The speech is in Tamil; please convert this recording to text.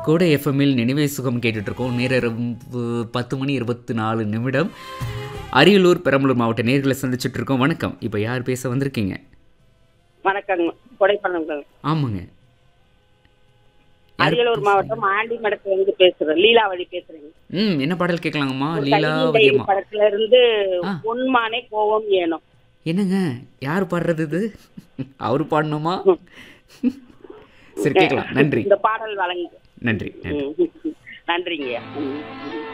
கோடை எஃப்எம்மில் நினைவே சுகம் கேட்டுட்டு இருக்கோம் நேரம் பத்து மணி இருபத்தி நாலு நிமிடம் அரியலூர் பெரம்பலூர் மாவட்ட நேர்களை சந்திச்சுட்டு இருக்கோம் வணக்கம் இப்போ யார் பேச வந்திருக்கீங்க வணக்கங்க கொடைப்பள்ளங்க ஆமாங்க யார் அரியலூர் மாவட்டம் ஆண்டிமடத்துல இருந்து பேசுறேன் லீலாவதி பேசுறேங்க ம் என்ன பாடல் கேட்கலாங்கம்மா ஒரு கையிலை லீலாவதியம்மா படத்துல இருந்து ஆ. பொன்மானே கோவம் ஏனும் என்னங்க யார் பாடுறது இது அவர் பாடணுமா சரி கேட்கலாம் நன்றி இந்த பாடல் வழங்கு நன்றி நன்றி ம். நன்றிங்கய்யா ம்.